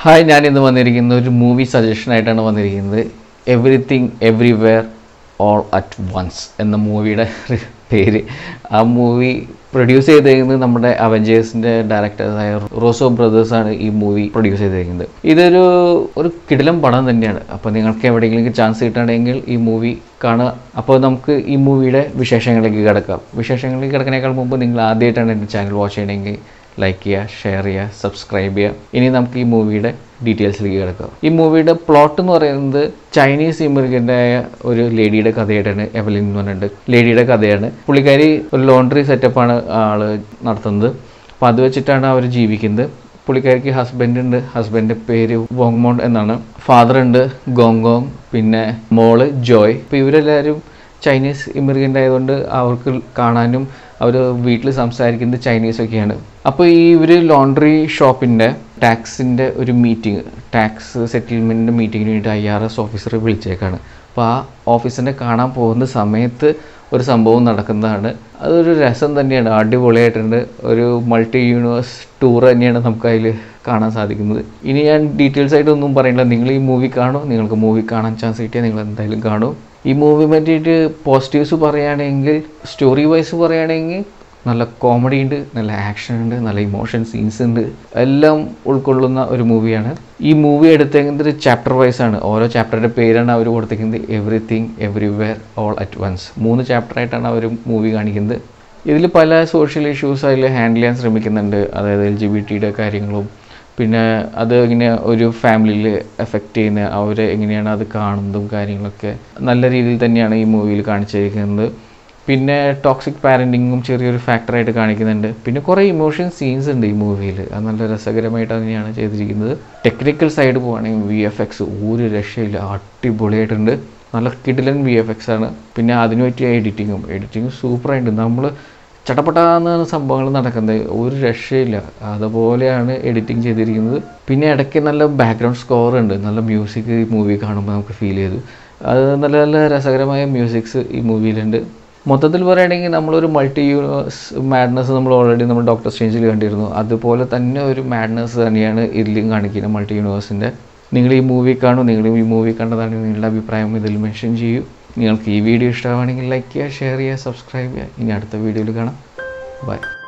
hi ഞാൻ ഇന്ന് വന്നിരിക്കുന്ന ഒരു മൂവി സജഷനായിട്ടാണ് വന്നിരിക്കുന്നത് everything everywhere all at once എന്ന മൂവിയുടെ പേര് ആ മൂവി പ്രൊഡ്യൂസ് ചെയ്തിരിക്കുന്നത് നമ്മുടെ അവഞ്ചേഴ്സിൻ്റെ ഡയറക്ടേഴ്സായ റോസോ ബ്രദേഴ്സാണ് ഈ മൂവി പ്രൊഡ്യൂസ് ചെയ്തിരിക്കുന്നത് ഇതൊരു ഒരു കിടിലം പടം തന്നെയാണ് അപ്പോൾ നിങ്ങൾക്ക് എവിടെയെങ്കിലും ചാൻസ് കിട്ടുകയാണെങ്കിൽ ഈ മൂവി കാണുക അപ്പോൾ നമുക്ക് ഈ മൂവിയുടെ വിശേഷങ്ങളിലേക്ക് കിടക്കാം വിശേഷങ്ങളിലേക്ക് കിടക്കുന്നതിനേക്കാൾ മുമ്പ് നിങ്ങൾ ആദ്യമായിട്ടാണ് എൻ്റെ ചാനൽ വാച്ച് ചെയ്യണമെങ്കിൽ ലൈക്ക് ചെയ്യുക ഷെയർ ചെയ്യുക സബ്സ്ക്രൈബ് ചെയ്യുക ഇനി നമുക്ക് ഈ മൂവിയുടെ ഡീറ്റെയിൽസിലേക്ക് കിടക്കാം ഈ മൂവിയുടെ പ്ലോട്ട് എന്ന് പറയുന്നത് ചൈനീസ് ഇമിഗ്രൻ്റ് ആയ ഒരു ലേഡിയുടെ കഥയായിട്ടാണ് എവലിൻ എന്ന് പറഞ്ഞിട്ട് ലേഡിയുടെ കഥയാണ് പുള്ളിക്കാരി ഒരു ലോണ്ടറി സെറ്റപ്പാണ് ആള് നടത്തുന്നത് അപ്പോൾ അത് വെച്ചിട്ടാണ് അവർ ജീവിക്കുന്നത് പുള്ളിക്കാരിക്ക് ഹസ്ബൻഡ് ഉണ്ട് ഹസ്ബൻഡിൻ്റെ പേര് വോങ്മോണ്ട് എന്നാണ് ഫാദർ ഉണ്ട് ഗോങ്കോങ് പിന്നെ മോള് ജോയ് അപ്പോൾ ഇവരെല്ലാവരും ചൈനീസ് ഇമിഗ്രൻ്റ് ആയതുകൊണ്ട് അവർക്ക് കാണാനും അവർ വീട്ടിൽ സംസാരിക്കുന്നത് ചൈനീസ് ഒക്കെയാണ് അപ്പോൾ ഈ ഇവർ ലോണ്ടറി ഷോപ്പിൻ്റെ ടാക്സിൻ്റെ ഒരു മീറ്റിംഗ് ടാക്സ് സെറ്റിൽമെൻറ്റ് മീറ്റിങ്ങിന് വേണ്ടി ഐ ആർ എസ് ഓഫീസറെ വിളിച്ചേക്കാണ് അപ്പോൾ ആ ഓഫീസിനെ കാണാൻ പോകുന്ന സമയത്ത് ഒരു സംഭവം നടക്കുന്നതാണ് അതൊരു രസം തന്നെയാണ് അടിപൊളിയായിട്ടുണ്ട് ഒരു മൾട്ടി യൂണിവേഴ്സ് ടൂർ തന്നെയാണ് നമുക്ക് അതിൽ കാണാൻ സാധിക്കുന്നത് ഇനി ഞാൻ ഡീറ്റെയിൽസ് ആയിട്ടൊന്നും പറയില്ല നിങ്ങൾ ഈ മൂവി കാണും നിങ്ങൾക്ക് മൂവി കാണാൻ ചാൻസ് കിട്ടിയാൽ നിങ്ങൾ എന്തായാലും കാണും ഈ മൂവി പറ്റിയിട്ട് പോസിറ്റീവ്സ് പറയുകയാണെങ്കിൽ സ്റ്റോറി വൈസ് പറയുകയാണെങ്കിൽ നല്ല കോമഡി ഉണ്ട് നല്ല ആക്ഷൻ ഉണ്ട് നല്ല ഇമോഷൻ സീൻസ് ഉണ്ട് എല്ലാം ഉൾക്കൊള്ളുന്ന ഒരു മൂവിയാണ് ഈ മൂവി എടുത്തേക്കുന്നത് ഒരു ചാപ്റ്റർ വൈസ് ആണ് ഓരോ ചാപ്റ്ററിൻ്റെ പേരാണ് അവർ കൊടുത്തിരിക്കുന്നത് everything everywhere all at once മൂന്ന് ചാപ്റ്റർ ആയിട്ടാണ് അവർ മൂവി കാണിക്കുന്നത് ഇതിൽ പല സോഷ്യൽ ഇഷ്യൂസ് അതിൽ ഹാൻഡിൽ ചെയ്യാൻ ശ്രമിക്കുന്നുണ്ട് അതായത് എൽ ജി ബി ടിയുടെ കാര്യങ്ങളും പിന്നെ അത് ഇങ്ങനെ ഒരു ഫാമിലിയിൽ എഫക്റ്റ് ചെയ്യുന്ന അവരെ എങ്ങനെയാണ് അത് കാണുന്നതും കാര്യങ്ങളൊക്കെ നല്ല രീതിയിൽ തന്നെയാണ് ഈ മൂവിയിൽ കാണിച്ചിരിക്കുന്നത് പിന്നെ ടോക്സിക് പാരൻറ്റിങ്ങും ചെറിയൊരു ഫാക്ടറായിട്ട് കാണിക്കുന്നുണ്ട് പിന്നെ കുറേ ഇമോഷൻ സീൻസ് ഉണ്ട് ഈ മൂവിയിൽ അത് നല്ല രസകരമായിട്ട് തന്നെയാണ് ചെയ്തിരിക്കുന്നത് ടെക്നിക്കൽ സൈഡ് പോവുകയാണെങ്കിൽ വി എഫ് എക്സ് ഒരു രക്ഷയില്ല അടിപൊളിയായിട്ടുണ്ട് നല്ല കിടിലൻ വി എഫ് എക്സ് ആണ് പിന്നെ അതിന് പറ്റിയ എഡിറ്റിങ്ങും എഡിറ്റിങ്ങും സൂപ്പറായിട്ടുണ്ട് നമ്മൾ ചട്ടപ്പെട്ടാന്ന് സംഭവങ്ങൾ നടക്കുന്നത് ഒരു രക്ഷയില്ല അതുപോലെയാണ് എഡിറ്റിംഗ് ചെയ്തിരിക്കുന്നത് പിന്നെ ഇടയ്ക്ക് നല്ല ബാക്ക്ഗ്രൗണ്ട് സ്കോർ ഉണ്ട് നല്ല മ്യൂസിക് ഈ മൂവി കാണുമ്പോൾ നമുക്ക് ഫീൽ ചെയ്തു അത് നല്ല നല്ല രസകരമായ മ്യൂസിക്സ് ഈ മൂവിയിലുണ്ട് മൊത്തത്തിൽ പറയുകയാണെങ്കിൽ നമ്മളൊരു മൾട്ടി യൂണിവേഴ്സ് മാഡ്നസ് നമ്മൾ ഓൾറെഡി നമ്മൾ ഡോക്ടർ സ്ട്രേഞ്ചിൽ കണ്ടിരുന്നു അതുപോലെ തന്നെ ഒരു മാഡ്നസ് തന്നെയാണ് ഇതിലും കാണിക്കുന്നത് മൾട്ടി യൂണിവേഴ്സിൻ്റെ നിങ്ങൾ ഈ മൂവി കാണും നിങ്ങൾ ഈ മൂവി കണ്ടതാണെങ്കിൽ നിങ്ങളുടെ അഭിപ്രായം ഇതിൽ മെൻഷൻ ചെയ്യൂ നിങ്ങൾക്ക് ഈ വീഡിയോ ഇഷ്ടമാണെങ്കിൽ ലൈക്ക് ചെയ്യുക ഷെയർ ചെയ്യുക സബ്സ്ക്രൈബ് ചെയ്യുക ഇനി അടുത്ത വീഡിയോയിൽ കാണാം ബൈ